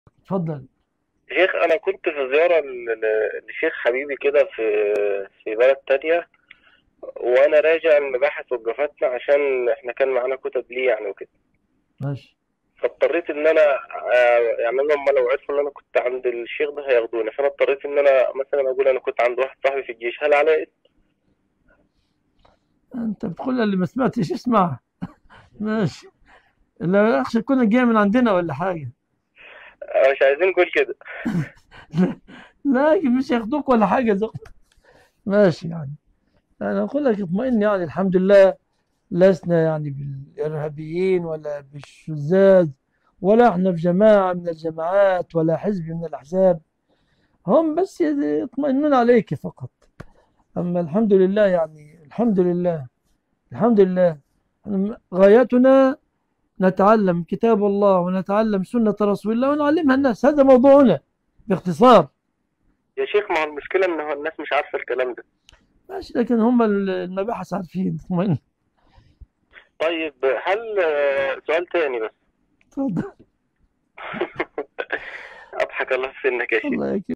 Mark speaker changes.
Speaker 1: اتفضل
Speaker 2: شيخ أنا كنت في زيارة ل- ل- لشيخ حبيبي كده في في بلد تانية وأنا راجع المباحث وقفتنا عشان إحنا كان معانا كتب ليه يعني وكده
Speaker 1: ماشي
Speaker 2: فاضطريت إن أنا آه، يعني أنا لما لو عرفوا إن أنا كنت عند الشيخ ده هياخدوني فأنا اضطريت إن أنا مثلا أقول أنا كنت عند واحد صاحبي في الجيش هل عليا إثم؟
Speaker 1: انت بتقول اللي ما سمعتش اسمع ماشي لا اخشى تكون جاي من عندنا ولا حاجه
Speaker 2: آه، مش عايزين نقول كده
Speaker 1: لا مش ياخدوك ولا حاجه زق ماشي يعني انا اقول لك اطمئن يعني الحمد لله لسنا يعني بالارهابيين ولا بالشذاذ ولا احنا في جماعه من الجماعات ولا حزب من الاحزاب هم بس يطمئنون عليك فقط اما الحمد لله يعني الحمد لله الحمد لله غايتنا نتعلم كتاب الله ونتعلم سنة رسول الله ونعلمها الناس هذا موضوعنا باختصار
Speaker 2: يا شيخ ما هو المشكلة إن هو الناس مش عارفة الكلام ده
Speaker 1: ماشي لكن هم المباحث عارفين اطمئن
Speaker 2: طيب هل آه، سؤال تاني بس
Speaker 1: تفضل
Speaker 2: أضحك الله في سنك يا شيخ
Speaker 1: الله يكرمك